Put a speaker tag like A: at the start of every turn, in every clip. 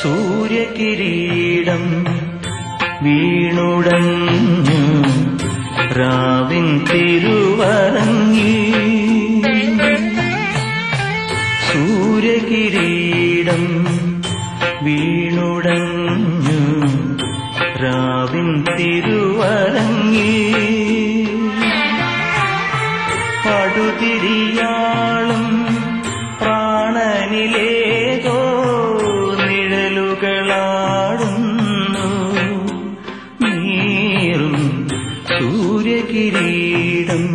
A: സൂര്യകിരീടം വീണുടഞ്ഞു രാവിൻ തിരുവരങ്ങി സൂര്യകിരീടം വീണുടഞ്ഞു രാവിൻ തിരുവരങ്ങി പടുതിരിയാളും പ്രാണനിലേതോ നിഴലുകളാടുന്നു നീറും സൂര്യകിരീടം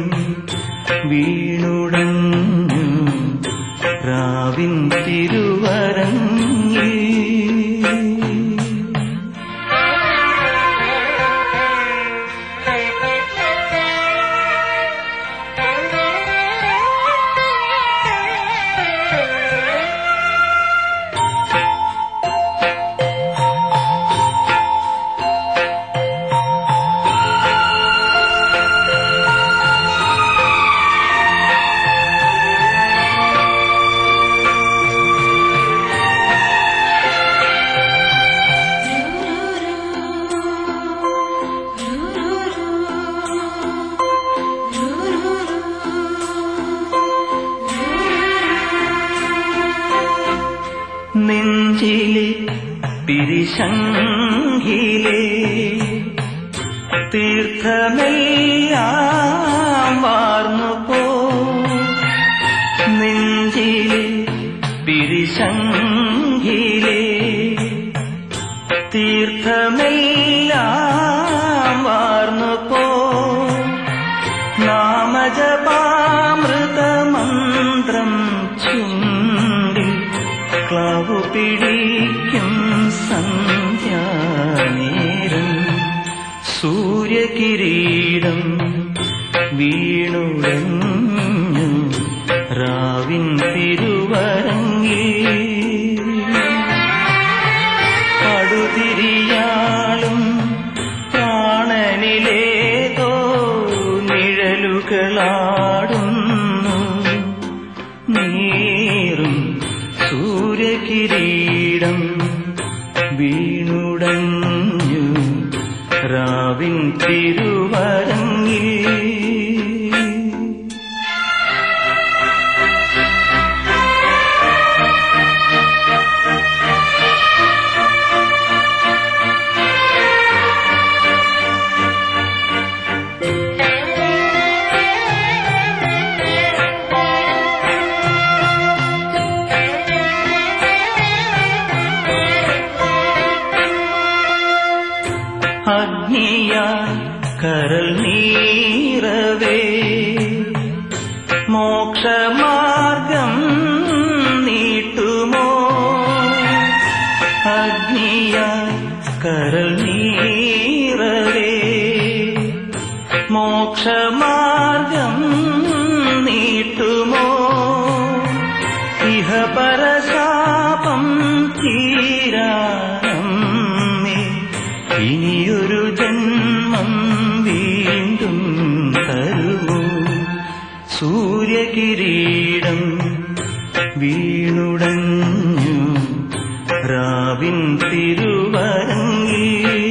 A: വീണുടഞ്ഞു രാവിൻ തിരുവരങ്ങി നെഞ്ചിലെ പിരിശങ്കിലെ തീർത്ഥമെല്ലാം വാർന്നു പോ നെഞ്ചിലെ പിരിശങ്കിലെ തീർത്ഥമെല്ലാം വാർന്നു പോ നാമജപാമൃതമന്ത്രം ചുണ്ടിൽ ക്ലാവു പിടിക്കും സന്ധ്യാനേരം സൂര്യകിരീടം വീണുടഞ്ഞു രാവിൻ തിരുവരങ്ങി പടുതിരിയാളും പ്രാണനിലേതോ നിഴലുകളാടുന്നു നീറും സൂര്യകിരീടം വീണുടഞ്ഞു രാവിൻ തിരുവരങ്ങി അഗ്നിയാൽ കരൽ നീറവേ മോക്ഷമാർഗം നീട്ടുമോ അഗ്നിയാൽ കരൽ നീറവേ മോക്ഷമാർഗം നീട്ടുമോ ഇഹ പരശാപം തീരാനമ്മേ ഇനിയൊരു ജന്മം വീണ്ടും തരുമോ സൂര്യകിരീടം വീണുടഞ്ഞു രാവിൻ തിരുവരങ്ങി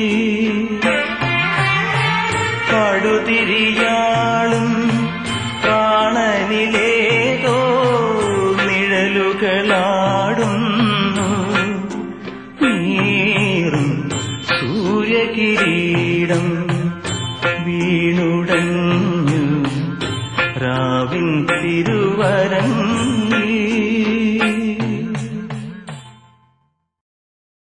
A: പടുതിരിയാളും പ്രാണനിലേതോ നിഴലുകളാടുന്നു നീറും സൂര്യകിരീടം വീണുടഞ്ഞു രാവിൻ തിരുവരങ്ങി